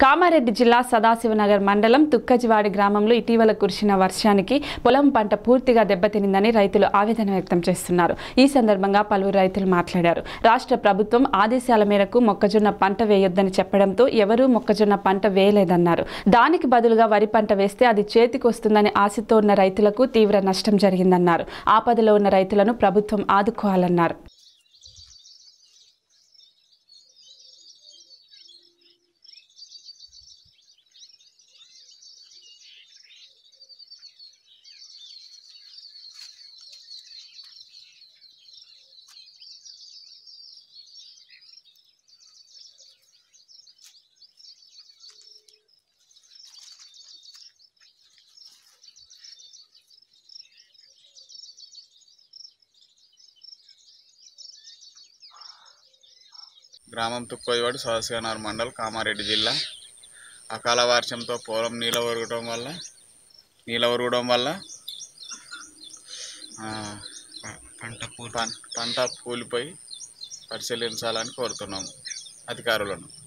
కామారెడ్డి జిల్లా సదాశివనగర్ మండలం తుక్కజివాడి గ్రామంలో ఇటీవల కురిసిన వర్షానికి పొలం పంట పూర్తిగా దెబ్బతినిందని రైతులు ఆవేదన వ్యక్తం చేస్తున్నారు ఈ సందర్భంగా పలువురు రైతులు మాట్లాడారు రాష్ట్ర ప్రభుత్వం ఆదేశాల మేరకు మొక్కజొన్న పంట వేయొద్దని చెప్పడంతో ఎవరూ మొక్కజొన్న పంట వేయలేదన్నారు దానికి బదులుగా వరి పంట వేస్తే అది చేతికొస్తుందని ఆశతో ఉన్న రైతులకు తీవ్ర నష్టం జరిగిందన్నారు ఆపదలో ఉన్న రైతులను ప్రభుత్వం ఆదుకోవాలన్నారు గ్రామం తుక్కోజవాడి సోదశివనార్ మండల్ కామారెడ్డి జిల్లా అకాల వర్షంతో పొలం నీళ్ళ ఒరగడం వల్ల నీళ్ళ ఒరగడం వల్ల ఆ, పంట పూర్తి పం- పంట కూలిపోయి పరిశీలించాలని కోరుతున్నాము అధికారులను